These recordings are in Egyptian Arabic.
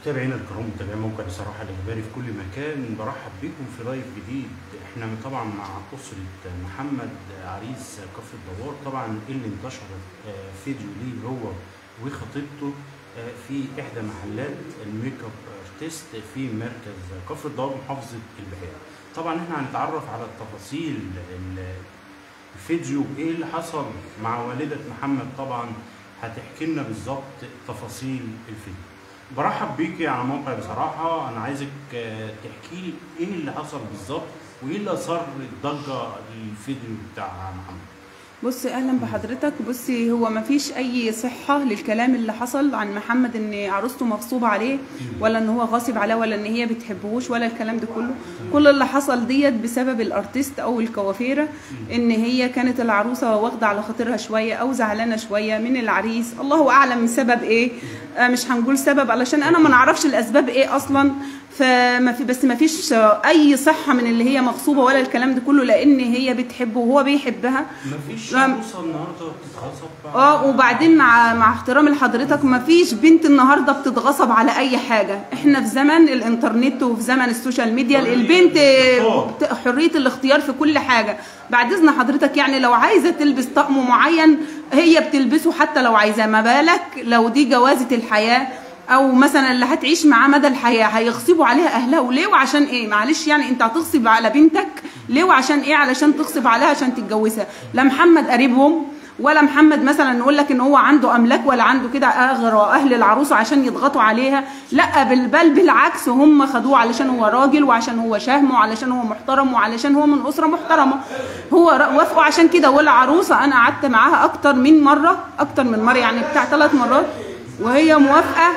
متابعينا الكرام متابعي موقع بصراحه الاخباري في كل مكان برحب بكم في لايف جديد احنا طبعا مع اسره محمد عريس كفر الدوار طبعا اللي انتشر آه، فيديو ليه هو وخطيبته آه، في احدى محلات الميك اب ارتست في مركز كفر الدوار محافظه البحيره طبعا احنا هنتعرف على التفاصيل ال- الفيديو ايه اللي حصل مع والده محمد طبعا هتحكي لنا بالظبط تفاصيل الفيديو برحب بيكي على موقع بصراحة أنا عايزك آه، تحكي لي إيه اللي حصل بالظبط وإيه اللي أثار الضجة الفيديو بتاع محمد بصي اهلا بحضرتك بصي هو ما فيش اي صحه للكلام اللي حصل عن محمد ان عروسته مغصوبه عليه ولا ان هو غاصب عليها ولا ان هي بتحبهوش ولا الكلام ده كله كل اللي حصل ديت بسبب الارتست او الكوافيره ان هي كانت العروسه واخده على خاطرها شويه او زعلانه شويه من العريس الله اعلم من سبب ايه آه، مش هنقول سبب علشان انا ما نعرفش الاسباب ايه اصلا فما في بس ما فيش اي صحه من اللي هي مغصوبه ولا الكلام ده كله لان هي بتحبه وهو بيحبها مفيش لا. عروسة النهاردة بتتغصب بعد- اه وبعدين مع مع احترامي لحضرتك ما فيش بنت النهارده بتتغصب على اي حاجه احنا في زمن الانترنت وفي زمن السوشيال ميديا حرية البنت الاختيار. ت- حريه الاختيار في كل حاجه بعد اذن حضرتك يعني لو عايزه تلبس طقم معين هي بتلبسه حتى لو عايزاه ما بالك لو دي جوازه الحياه او مثلا اللي هتعيش معاه مدى الحياه هيغصبوا عليها اهلها وليه وعشان ايه معلش يعني انت هتغصب على بنتك ليه وعشان ايه علشان تغصب عليها عشان تتجوزها لا محمد قريبهم ولا محمد مثلا نقول لك ان هو عنده املاك ولا عنده كده اغرى اهل العروسه عشان يضغطوا عليها لا بل, بل بالعكس هم خدوه علشان هو راجل وعشان هو شهم وعلشان هو محترم وعلشان هو من اسره محترمه هو ر- وافقوا عشان كده والعروسه انا قعدت معاها اكتر من مره اكتر من مره يعني بتاع ثلاث مرات وهي موافقه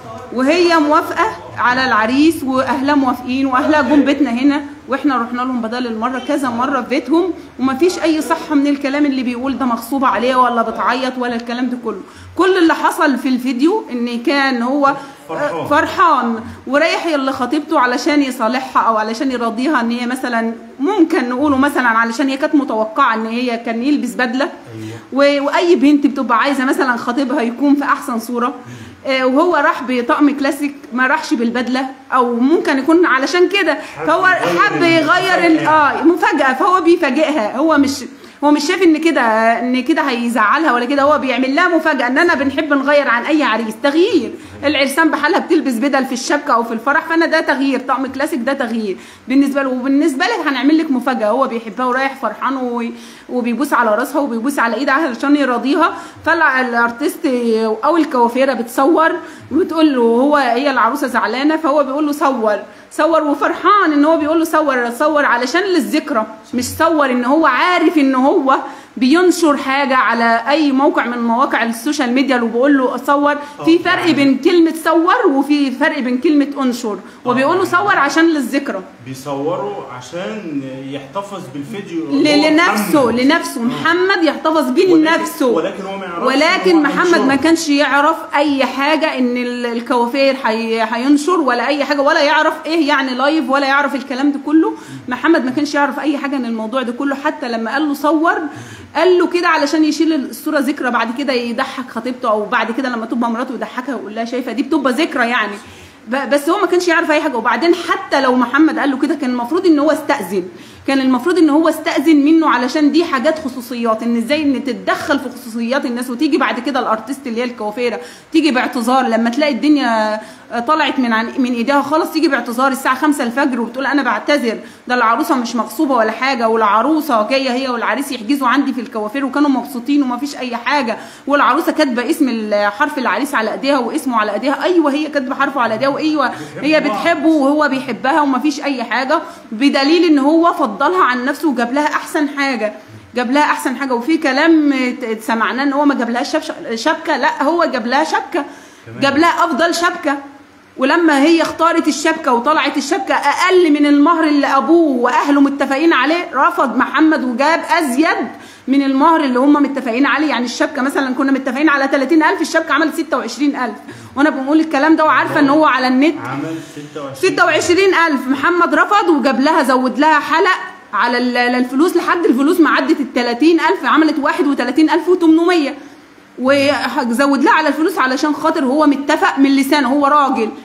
وهي موافقه على العريس واهلها موافقين واهلها جم بيتنا هنا واحنا رحنا لهم بدل المره كذا مره في بيتهم ومفيش اي صحه من الكلام اللي بيقول ده مغصوبه عليه ولا بتعيط ولا الكلام ده كله كل اللي حصل في الفيديو ان كان هو فرحان. فرحان ورايح لخطيبته علشان يصالحها او علشان يرضيها ان هي مثلا ممكن نقوله مثلا علشان هي كانت متوقعه ان هي كان يلبس بدله و- واي بنت بتبقى عايزه مثلا خطيبها يكون في احسن صوره آه، وهو راح بطقم كلاسيك ما راحش بالبدله او ممكن يكون علشان كده فهو يغير حب يغير ال- المفاجأة. اه مفاجاه فهو بيفاجئها هو مش هو مش شايف ان كده ان كده هيزعلها ولا كده هو بيعمل لها مفاجاه اننا بنحب نغير عن اي عريس تغيير العرسان بحالها بتلبس بدل في الشبكه او في الفرح فانا ده تغيير طقم كلاسيك ده تغيير بالنسبه له وبالنسبه لك هنعمل لك مفاجاه هو بيحبها ورايح فرحان و- وبيبوس على راسها وبيبوس على ايدها عشان يراضيها فالارتست او الكوافيره بتصور وبتقول له هو هي العروسه زعلانه فهو بيقول له صور صور وفرحان ان هو بيقول له صور صور علشان للذكرى مش صور ان هو عارف ان هو بينشر حاجه على اي موقع من مواقع السوشيال ميديا اللي بيقول له صور في فرق بين كلمه صور وفي فرق بين كلمه انشر وبيقول له صور عشان للذكرى بيصوروا عشان يحتفظ بالفيديو ل- هو لنفسه محمد. لنفسه محمد يحتفظ بيه ولكن- لنفسه ولكن هو ما يعرفش إن ولكن هو محمد منشور. ما كانش يعرف اي حاجه ان ال- الكوافير حي- هينشر ولا اي حاجه ولا يعرف ايه يعني لايف ولا يعرف الكلام ده كله محمد ما كانش يعرف اي حاجه عن الموضوع ده كله حتى لما قال له صور قال له كده علشان يشيل الصوره ذكرى بعد كده يضحك خطيبته او بعد كده لما تبقى مراته يضحكها ويقول لها شايفه دي بتبقى ذكرى يعني ب- بس هو ما كانش يعرف اي حاجه وبعدين حتى لو محمد قال له كده كان المفروض ان هو استاذن كان المفروض ان هو استاذن منه علشان دي حاجات خصوصيات ان ازاي ان تتدخل في خصوصيات الناس وتيجي بعد كده الارتست اللي هي الكوافيره تيجي باعتذار لما تلاقي الدنيا طلعت من عن من ايديها خالص تيجي باعتذار الساعه 5 الفجر وبتقول انا بعتذر ده العروسه مش مغصوبه ولا حاجه والعروسه جايه هي والعريس يحجزوا عندي في الكوافير وكانوا مبسوطين ومفيش اي حاجه والعروسه كاتبه اسم ال- حرف العريس على ايديها واسمه على ايديها ايوه هي كاتبه حرفه على ايديها وايوه هي بعض. بتحبه وهو بيحبها ومفيش اي حاجه بدليل ان هو فضلها عن نفسه وجاب لها احسن حاجه جاب لها احسن حاجه وفي كلام ت- سمعناه ان هو ما جابلهاش شبش- شبكه لا هو جاب لها شبكه تمام. جاب لها افضل شبكه ولما هي اختارت الشبكه وطلعت الشبكه اقل من المهر اللي ابوه واهله متفقين عليه رفض محمد وجاب ازيد من المهر اللي هم متفقين عليه يعني الشبكه مثلا كنا متفقين على 30000 الشبكه عملت 26000 وانا بقول الكلام ده وعارفه ان هو على النت عمل 26 26000 محمد رفض وجاب لها زود لها حلق على ال- الفلوس لحد الفلوس ما عدت ال 30000 عملت 31800 وزود لها على الفلوس علشان خاطر هو متفق من لسانه هو راجل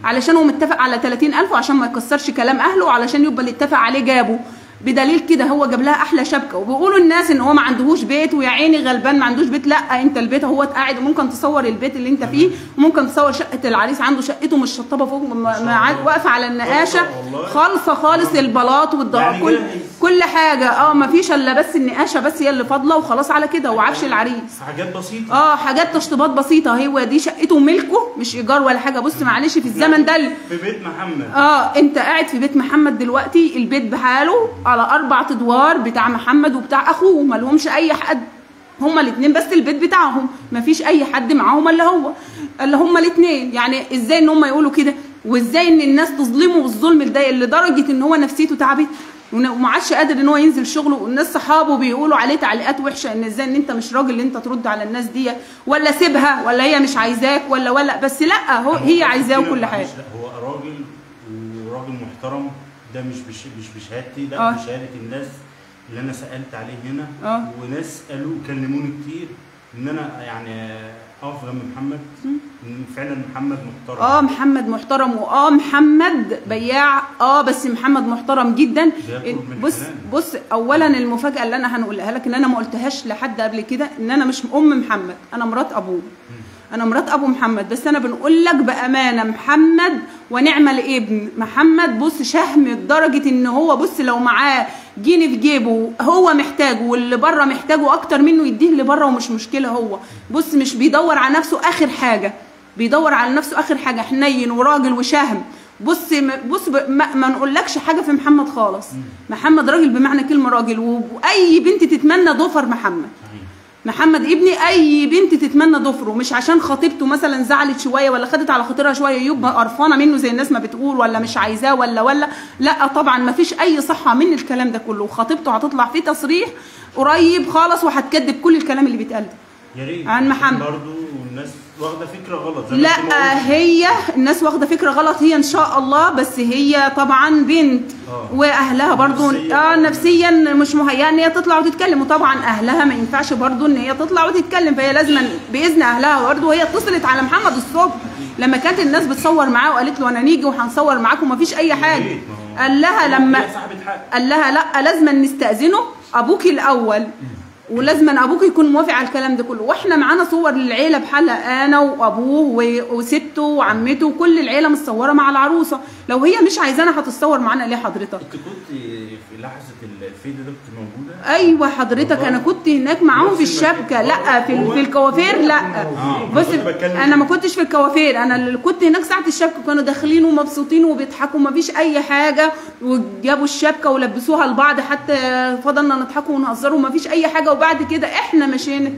علشان هو متفق على 30000 وعشان ما يكسرش كلام اهله وعلشان يبقى اللي اتفق عليه جابه بدليل كده هو جاب لها احلى شبكه وبيقولوا الناس ان هو ما عندهوش بيت ويا عيني غلبان ما عندوش بيت لا انت البيت هو قاعد وممكن تصور البيت اللي انت فيه وممكن تصور شقه العريس عنده شقته مش شطبه فوق ما- ما الله. عاد- واقفه على النقاشه والله. خالصه خالص البلاط والضغط يعني كل جاهز. كل حاجه اه ما فيش الا بس النقاشه بس هي اللي فاضله وخلاص على كده وعفش العريس حاجات بسيطه اه حاجات تشطيبات بسيطه هو دي شقته ملكه مش ايجار ولا حاجه بص معلش في الزمن ده ال- في بيت محمد اه انت قاعد في بيت محمد دلوقتي البيت بحاله على اربع ادوار بتاع محمد وبتاع اخوه ما لهمش اي حد هما الاثنين بس البيت بتاعهم ما فيش اي حد معاهم الا هو الا هما الاثنين يعني ازاي ان هما يقولوا كده وازاي ان الناس تظلمه بالظلم ده لدرجه ان هو نفسيته تعبت ون- وما عادش قادر ان هو ينزل شغله والناس صحابه بيقولوا عليه تعليقات وحشه ان ازاي ان انت مش راجل ان انت ترد على الناس دي ولا سيبها ولا هي مش عايزاك ولا ولا بس لا هو هي عايزاه وكل حاجه لا هو راجل وراجل محترم ده مش بش مش بشهادتي لا آه. بشهاده الناس اللي انا سالت عليه هنا آه. وناس قالوا كلموني كتير ان انا يعني اقف جنب محمد ان فعلا محمد محترم اه محمد محترم واه محمد بياع اه بس محمد محترم جدا بياكل من بص حلال. بص اولا المفاجاه اللي انا هنقولها لك ان انا ما قلتهاش لحد قبل كده ان انا مش ام محمد انا مرات ابوه انا مرات ابو محمد بس انا بنقول لك بامانه محمد ونعم الابن محمد بص شهم لدرجه ان هو بص لو معاه جنيه في جيبه هو محتاجه واللي بره محتاجه اكتر منه يديه اللي بره ومش مشكله هو بص مش بيدور على نفسه اخر حاجه بيدور على نفسه اخر حاجه حنين وراجل وشهم بص م- بص ب- ما, ما نقولكش حاجه في محمد خالص محمد راجل بمعنى كلمه راجل واي بنت تتمنى ضفر محمد صحيح. محمد ابني اي بنت تتمنى ضفره مش عشان خطيبته مثلا زعلت شويه ولا خدت على خاطرها شويه يبقى قرفانه منه زي الناس ما بتقول ولا مش عايزاه ولا ولا لا طبعا ما فيش اي صحه من الكلام ده كله وخطيبته هتطلع فيه تصريح قريب خالص وهتكذب كل الكلام اللي بيتقال ده يا ريت عن محمد. برضه والناس واخده فكره غلط زي ما لا انت ما قلت. هي الناس واخده فكره غلط هي ان شاء الله بس هي طبعا بنت آه. واهلها برضو نفسياً. اه نفسيا مش مهيئه ان هي تطلع وتتكلم وطبعا اهلها ما ينفعش برضو ان هي تطلع وتتكلم فهي لازم باذن اهلها برضو وهي اتصلت على محمد الصبح لما كانت الناس بتصور معاه وقالت له انا نيجي وهنصور معاكم ومفيش اي حاجه ريت، ما هو- قال لها لما هي صاحبة حق قال لها لا لازم نستأذنه ابوك الاول ولازم ابوك يكون موافق على الكلام ده كله واحنا معانا صور للعيله بحالها انا وابوه و- وسته وعمته وكل العيله متصوره مع العروسه لو هي مش عايزانا هتتصور معانا ليه حضرتك انت كنت في لحظه الفيديو ده كنت موجوده ايوه حضرتك والله. انا كنت هناك معاهم في نفس المكان. الشبكه لا في هو- في الكوافير لا آه، بص كنت بتكلم انا ما كنتش في الكوافير انا اللي كنت هناك ساعه الشبكه كانوا داخلين ومبسوطين وبيضحكوا ما فيش اي حاجه وجابوا الشبكه ولبسوها لبعض حتى فضلنا نضحك ونهزر وما فيش اي حاجه وبعد كده احنا مشينا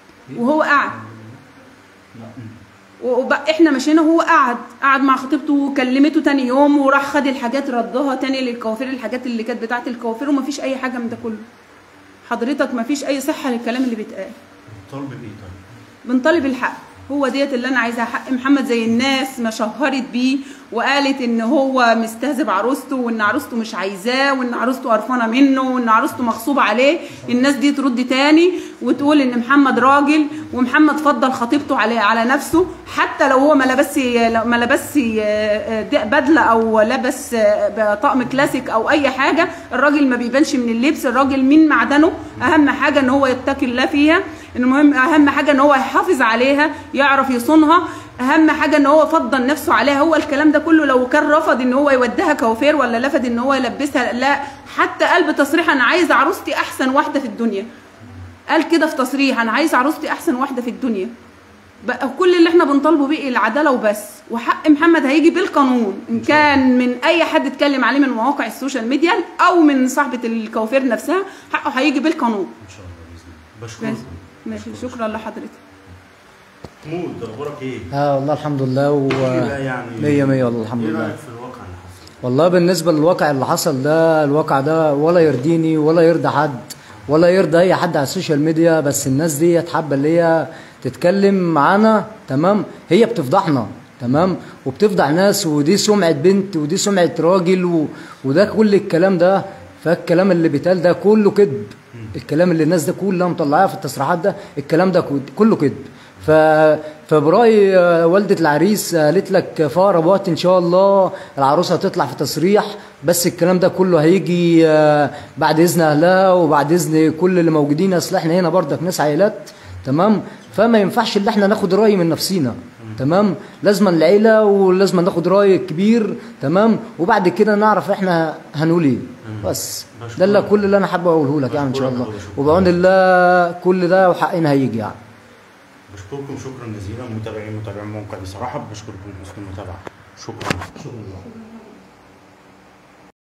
وهو قعد وبقى احنا مشينا وهو قعد قعد مع خطيبته وكلمته تاني يوم وراح خد الحاجات ردها تاني للكوافير الحاجات اللي كانت بتاعت الكوافير ومفيش اي حاجه من ده كله حضرتك مفيش اي صحه للكلام اللي بيتقال طالب بايه طيب؟ بنطالب الحق هو ديت اللي انا عايزاها حق محمد زي الناس ما شهرت بيه وقالت ان هو مستهزئ عروسته وان عروسته مش عايزاه وان عروسته قرفانه منه وان عروسته مغصوبه عليه الناس دي ترد تاني وتقول ان محمد راجل ومحمد فضل خطيبته على على نفسه حتى لو هو ما لبس ما لبس بدله او لبس طقم كلاسيك او اي حاجه الراجل ما بيبانش من اللبس الراجل من معدنه اهم حاجه ان هو يتقي الله فيها المهم اهم حاجه ان هو يحافظ عليها يعرف يصونها اهم حاجه ان هو فضل نفسه عليها هو الكلام ده كله لو كان رفض ان هو يوديها كوافير ولا لفت ان هو يلبسها لا حتى قال بتصريح انا عايز عروستي احسن واحده في الدنيا قال كده في تصريح انا عايز عروستي احسن واحده في الدنيا بقى كل اللي احنا بنطالبه بيه العداله وبس وحق محمد هيجي بالقانون ان كان من اي حد اتكلم عليه من مواقع السوشيال ميديا او من صاحبه الكوافير نفسها حقه هيجي بالقانون ان شاء الله باذن الله ماشي بشكرك ماشي شكرا لحضرتك محمود اخبارك ايه؟ اه والله الحمد لله و ايه بقى يعني مية مية والله الحمد ايه لله رايك في الواقع اللي حصل؟ والله بالنسبة للواقع اللي حصل ده الواقع ده ولا يرضيني ولا يرضى حد ولا يرضى اي حد على السوشيال ميديا بس الناس دي حابة اللي هي تتكلم معانا تمام هي بتفضحنا تمام وبتفضح ناس ودي سمعة بنت ودي سمعة راجل و... وده كل الكلام ده فالكلام اللي بيتقال ده كله كذب الكلام اللي الناس ده كلها مطلعاه في التصريحات ده الكلام ده كله كذب ف... فبراي آه، والدة العريس قالت لك في اقرب وقت ان شاء الله العروسه هتطلع في تصريح بس الكلام ده كله هيجي آه، بعد اذن اهلها وبعد اذن كل اللي موجودين اصل احنا هنا برضك ناس عائلات تمام فما ينفعش ان احنا ناخد راي من نفسينا تمام لازم العيله ولازم ناخد راي كبير تمام وبعد كده نعرف احنا هنقول ايه بس ده اللي كل اللي انا حابب اقوله لك يعني ان شاء الله بشكرك. وبعون الله كل ده وحقنا هيجي يعني بشكركم شكرا جزيلا متابعين متابعين موقع بصراحه بشكركم حسن المتابعه شكرا شكرا